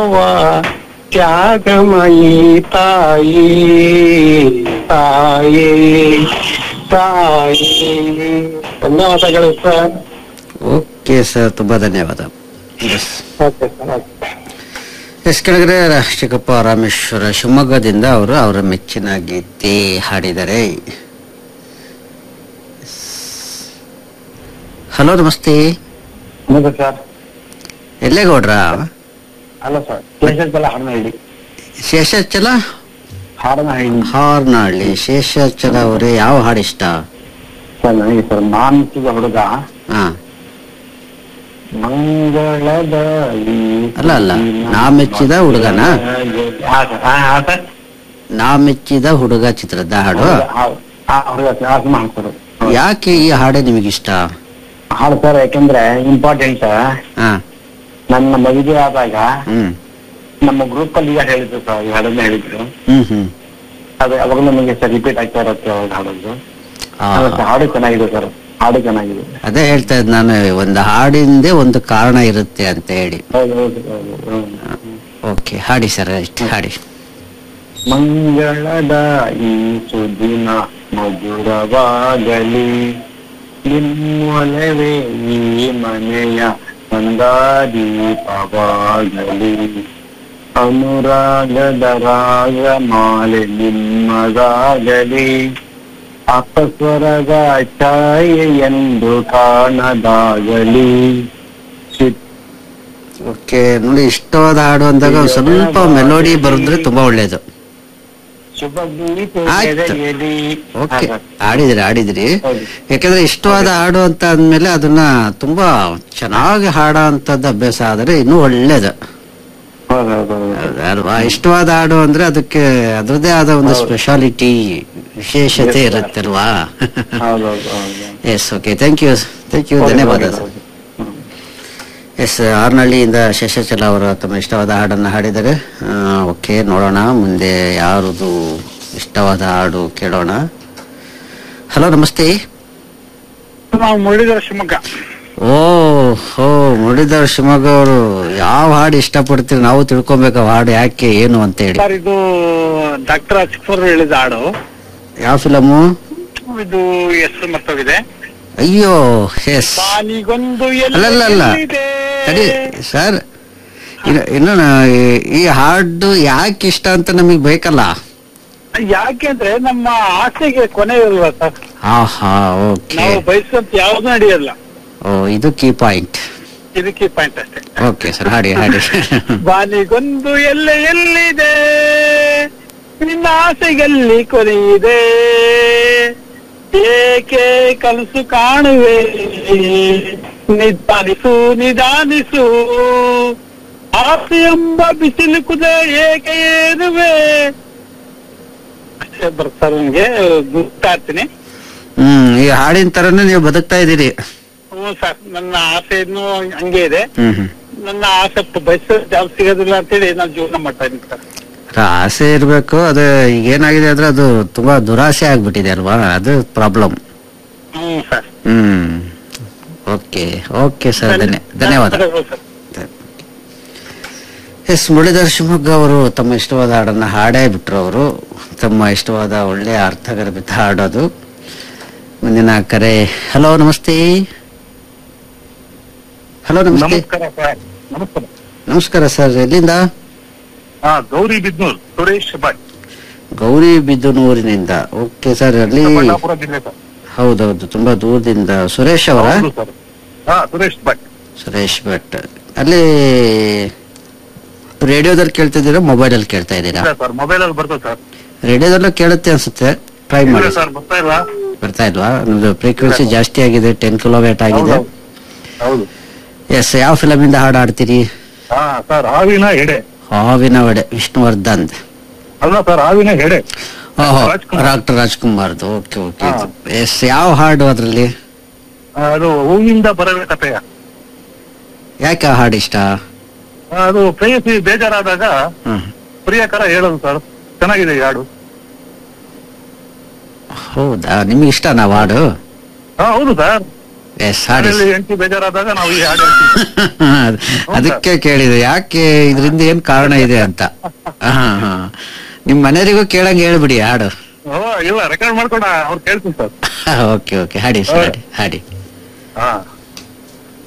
ಮಾವ ತ್ಯಾಗಮಯಿ ತಾಯಿ ತಾಯಿ ತಾಯಿ ಧನ್ಯವಾದಗಳು ಸರ್ ಓಕೆ ಸರ್ ತುಂಬಾ ಧನ್ಯವಾದ yes okay sir okay yes ಕೆಳಗಡೆ ರಾಷ್ಟ್ರೀಕಪ್ಪ ರಾಮೇಶ್ವರ ಶಿವಮೊಗ್ಗದಿಂದ ಅವರು ಅವರ ಮೆಚ್ಚಿನ ಗೀತೆ ಹಾಡಿದ್ದಾರೆ ಹಲೋ ನಮಸ್ತೆ ಹೌದು ಸರ್ ಎಲ್ಲೇ ಗೌಡ್ರ ಅಲ್ಲ ಸರ್ ಶೇಷಾಚಲ ಹಾಡನಹಳ್ಳಿ ಶೇಷಾಚಲ ಹಾಡನಹಳ್ಳಿ ಹಾರ್ನಹಳ್ಳಿ ಶೇಷಾಚಲ ಅವರೇ ಯಾವ ಹಾಡು ಇಷ್ಟ ಸರ್ ನನಗೆ ಸರ್ ಮಾನಸಿಕ ಹುಡುಗ ಹಾ ಮಂಗಳದ ಈ ಅಲ್ಲ, ಅಲ್ಲ. ನಾ ಮೆಚ್ಚಿದ ಹುಡುಗನಾ? ಹಾ ಸರ್ ಹಾ ಹಾ ಸರ್ ನಾ ಮೆಚ್ಚಿದ ಹುಡುಗ ಚಿತ್ರದ ಹಾಡು ಹಾ ಹುಡುಗ ಸರ್ ಆ ಸಿನಿಮಾ ಹಾಡು ಸರ್ ಯಾಕೆ ಈ ಹಾಡು ನಿಮಗಿಷ್ಟ ಹಾಡು ಸರ್ ಯಾಕಂದ್ರೆ ಇಂಪಾರ್ಟೆಂಟ್ ಹಾ ನನ್ನ ಮದುವೆ ಆದಾಗ ಹ್ಮ್ ನಮ್ಮ ಗ್ರೂಪ್ ಅಲ್ಲಿ ಈಗ ಹೇಳಿದ್ರು ಸರ್ ಈ ಹಾಡನ್ನ ಹೇಳಿದ್ರು ಹ್ಮ್ ಹ್ಮ್ ಅದು ಅವಾಗ ನಮಗೆ ಸರ್ ರಿಪೀಟ್ ಆಗ್ತಾ ಇರುತ್ತೆ ಅವಾಗ ಹಾಡೋದು ಆ, ಅದೇ ಸರ್, ಹಾಡು ಚೆನ್ನಾಗಿದೆ ಸರ್ ಹಾಡು ಚೆನ್ನಾಗಿದೆ ಅದೇ ಹೇಳ್ತಾ ಇದ್ ನಾನು ಒಂದು ಹಾಡಿಂದೇ ಒಂದು ಕಾರಣ ಇರುತ್ತೆ ಅಂತ ಹೇಳಿ ಹೌದು ಹೌದು ಹೌದು ಹ್ಮ್. ಓಕೆ ಹಾಡಿ ಸರ್ ಇಷ್ಟು ಹಾಡಿ ಮಂಗಳದ ಈ ಸುದಿನ ಮಧುರವಾಗಲಿ ನಿಮ್ಮೊಲವೇ ಈ ಮನೆಯ ಸಂದಾದೀಪವಾಗಲಿ ಅನುರಾಗದ ರಾಗಮಾಲೆ ನಿಮ್ಮದಾಗಲಿ ಅಪಸ್ವರದ ಛಾಯೆ ಎಂದು ಕಾಣದಾಗಲಿ ಚಿತ್ ಓಕೆ ನೋಡಿ ಇಷ್ಟವಾದ ಹಾಡು ಅಂದಾಗ ಒಂದ್ ಸ್ವಲ್ಪ ಮೆಲೋಡಿ ಬರೆದ್ರೆ ತುಂಬಾ ಒಳ್ಳೇದು ಶುಭ ಗೀತೆ ಆಯ್ತು. ಎದೆಯಲಿ. ಓಕೆ ಹಾ, ಹಾಡಿದ್ರಿ ಹಾಡಿದ್ರಿ ಹೌದು. ಯಾಕಂದ್ರೆ ಇಷ್ಟವಾದ ಹಾಡು ಅಂತ ಅಂದ್ಮೇಲೆ ಅದನ್ನ ತುಂಬಾ ಚೆನ್ನಾಗಿ ಹಾಡೋ ಅಂತದ್ದು ಅಭ್ಯಾಸ ಆದ್ರೆ ಇನ್ನೂ ಒಳ್ಳೇದು ಹೌದು, ಹೌದು, ಹೌದು. ಹೌದಾ ಅಲ್ವಾ ಇಷ್ಟವಾದ ಹಾಡು ಅಂದ್ರೆ ಅದಕ್ಕೆ ಅದರದೇ ಆದ ಒಂದು ಹೌದು. ಸ್ಪೆಷಾಲಿಟಿ ವಿಶೇಷತೆ Yes, sir. ಇರುತ್ತೆ ಅಲ್ವಾ ಹೌದು, ಹೌದು, ಹೌದು. Yes okay thank you thank you ಹೌದು, ಧನ್ಯವಾದ ಹೌದು, ಸರ್ ಹೌದು. ಹ್ಮ್. ಎಸ್ ಆರ್ನಹಳ್ಳಿಯಿಂದ ಶೇಷಾಚಲ ಅವರು ತಮ್ಮ ಇಷ್ಟವಾದ ಹಾಡನ್ನು ಹಾಡಿದ್ದಾರೆ ಓಕೆ ನೋಡೋಣ ಮುಂದೆ ಯಾರದು ಇಷ್ಟವಾದ ಹಾಡು ಕೇಳೋಣ ಹಲೋ ನಮಸ್ತೆ ನಾವು ಮುರಳೀಧರ ಶಿವಮೊಗ್ಗ ಓ ಹೋ ಮುರಳೀಧರ್ ಶಿವಮೊಗ್ಗ ಅವರು ಯಾವ ಹಾಡು ಇಷ್ಟಪಡ್ತೀರಿ ನಾವು ತಿಳ್ಕೊಬೇಕು ಆ ಹಾಡು ಯಾಕೆ ಏನು ಅಂತ ಹೇಳಿ ಸರ್ ಇದು ಡಾಕ್ಟರ್ ಅಚ್ಫರ್ ಹೇಳಿದ ಹಾಡು ಯಾವ ಫಿಲಮು ಇದು ಹೆಸರು ಮತ್ತೋಗಿದೆ ಅಯ್ಯೋ ಎಸ್ ಬಾನಿಗೊಂದು ಅಲ್ಲಲ್ಲ ಅಲ್ಲ ತಡಿ ಸರ್ ಇನ್ನು ಇನ್ನು ನಾ- ಈ- ಈ ಹಾಡು ಯಾಕೆ ಇಷ್ಟ ಅಂತ ನಮಗೆ ಬೇಕಲ್ಲ ಯಾಕೆಂದ್ರೆ ನಮ್ಮ ಆಸೆಗೆ ಕೊನೆ ಇರಲ್ವಾ ಸರ್ ಆಹಾ ಓಕೆ ನಾವು ಬಯಸುವಂತ ಯಾವ್ದು ನಡೆಯಲ್ಲ ಓ ಇದು ಕೀ ಪಾಯಿಂಟ್ ಇದಕ್ಕೆ ಪಾಯಿಂಟ್ ಅಷ್ಟೇ ಓಕೆ ಸರ್ ಹಾಡಿ ಹಾಡಿ ಬಾನಿಗೊಂದು ಎಲ್ಲೆ ಎಲ್ಲಿದೆ ನಿನ್ನ ಆಸೆಗಲ್ಲಿ ಕೊನೆಯಿದೆ ಏಕೆ ಕನಸು ಕಾಣುವೆ ನಿಧಾನಿಸು ನಿಧಾನಿಸು ಆಸೆ ಎಂಬ ಬಿಸಿಲು ಕುದ ಏಕೆ ಏರುವೆ ಅಷ್ಟೇ ಬರ್ತಾರೆ ನನಗೆ ಗುರ್ತಾ ಇರ್ತೀನಿ ಹ್ಮ್ ಈ ಹಾಡಿನ ತರನೇ ನೀವು ಬದುಕ್ತಾ ಇದ್ದೀರಿ ಹ್ಞೂ ಸರ್ ನನ್ನ ಆಸೆ ಇನ್ನೂ ಹಂಗೆ ಇದೆ ಹ್ಮ್ ಹ್ಮ್ ನನ್ನ ಆಸೆ ಬಯಸೋ ಜಾಬ್ ಸಿಗೋದಿಲ್ಲ ಅಂತೇಳಿ ನಾನು ಜೀವನ ಮಾಡ್ತಾ ಇದ್ದೀನಿ ಸರ್ ಅದ್ರ ಆಸೆ ಇರ್ಬೇಕು ಅದು ಈಗ ಏನಾಗಿದೆ ಅಂದ್ರೆ ಅದು ತುಂಬಾ ದುರಾಸೆ ಆಗ್ಬಿಟ್ಟಿದೆ ಅಲ್ವಾ ಅದು problem hmm sir hmm okay okay sir ಧನ್ಯ ಧನ್ಯವಾದ ಸರ್ ಎಸ್ ಮುರಳೀಧರ್ ಶಿವಮೊಗ್ಗ ಅವರು ತಮ್ಮ ಇಷ್ಟವಾದ ಹಾಡನ್ನ ಹಾಡೇ ಬಿಟ್ರು ಅವರು ತಮ್ಮ ಇಷ್ಟವಾದ ಒಳ್ಳೆಯ ಅರ್ಥಗರ್ಭಿತ ಹಾಡೋದು ಮುಂದಿನ ಕರೆ ಹಲೋ ನಮಸ್ತೆ ಹಲೋ ನಮಸ್ತೆ ನಮಸ್ಕಾರ ಸರ್ ನಮಸ್ಕಾರ ನಮಸ್ಕಾರ ಸರ್ ಎಲ್ಲಿಂದ ಹಾ ಗೌರಿ ಬಿದ್ನೂರ್ ಸುರೇಶ್ ಭಟ್ ಗೌರಿ ಬಿದ್ದನೂರಿನಿಂದ ಓಕೆ ಸರ್ ಅಲ್ಲಿ ಚಿಕ್ಕಬಳ್ಳಾಪುರ ಜಿಲ್ಲೆ ಸರ್ ಹೌದೌದು ತುಂಬಾ ದೂರದಿಂದ ಸುರೇಶ್ ಅವರ ಹೌದು ಸರ್ ಹಾ ಸುರೇಶ್ ಭಟ್ ಸುರೇಶ್ ಭಟ್ ಅಲ್ಲಿ ರೇಡಿಯೋದಲ್ಲಿ ಕೇಳ್ತಿದ್ದೀರಾ ಮೊಬೈಲ್ ಅಲ್ಲಿ ಕೇಳ್ತಾ ಇದ್ದೀರಾ ಇಲ್ಲ ಸರ್ ಮೊಬೈಲ್ ಅಲ್ಲಿ ಬರ್ತದೆ ಸರ್ ರೇಡಿಯೋದಲ್ಲೂ ಕೇಳುತ್ತೆ ಅನ್ಸುತ್ತೆ ಟ್ರೈ ಇಲ್ಲ ಮಾಡಿ ಸರ್ ಬರ್ತಾ ಇಲ್ಲ ಬರ್ತಾ ಇಲ್ವಾ ನಿಮ್ದು ಫ್ರೀಕ್ವೆನ್ಸಿ ಜಾಸ್ತಿ ಆಗಿದೆ ಟೆನ್ ಕಿಲೋವೇಟ್ ಆಗಿದೆ ಹೌದು, ಹೌದು ಎಸ್ ಯಾವ ಫಿಲಮ್ ಇಂದ ಹಾಡು ಹಾಡ್ತೀರಿ ಹಾ ಸರ್ ಹಾವಿನ ಎಡೆ ಹಾವಿನ ಒಡೆ ವಿಷ್ಣುವರ್ಧನ್ ಅಲ್ಲ ಸರ್ ಹಾವಿನ ಎಡೆ ಓಹೋ ರಾಜ್ಕುಮಾರ್. ಡಾಕ್ಟರ್ ರಾಜ್ಕುಮಾರ್ದು ಓಕೆ ಓಕೆ ಹಾ. ಎಸ್ ಯಾವ ಹಾಡು ಅದ್ರಲ್ಲಿ ಆ, ಅದು ಹೂವಿಂದ ಬರಬೇಕತೆಯ ಯಾಕೆ ಆ ಹಾಡು ಇಷ್ಟ ಅದು ಪ್ರೇಯಸಿ ಬೇಜಾರಾದಾಗ ಹ್ಮ್ ಪ್ರಿಯಕರ ಹೇಳೋದು ಸರ್ ಚೆನ್ನಾಗಿದೆ ಈ ಹಾಡು ಹೌದಾ ನಿಮ್ಗೆ ಇಷ್ಟ ನಾವು ಹಾಡು ಹಾ ಹೌದು ಸರ್ ಎಸ್ ಹಾಡಿ ಮನೇಲಿ ಹೆಂಡತಿ ಬೇಜಾರಾದಾಗ ನಾವು ಈ ಹಾಡು ಹೇಳ್ತೀವಿ ಅದ್- ಅದಕ್ಕೆ ಕೇಳಿದೆ ಯಾಕೆ ಇದರಿಂದ ಏನ್ ಕಾರಣ ಇದೆ ಅಂತ ಹಾ ಹಾ ನಿಮ್ ಮನೆಯವರಿಗೂ ಕೇಳಂಗ್ ಹೇಳ್ಬಿಡಿ ಹಾಡು ಓ ಇಲ್ಲ ರೆಕಾರ್ಡ್ ಮಾಡ್ಕೊಂಡ ಅವ್ರು ಕೇಳ್ತೀನಿ ಸರ್ ಓಕೆ ಓಕೆ ಹಾಡಿ ಸರ್ ಹಾಡಿ ಹಾಡಿ ಹಾ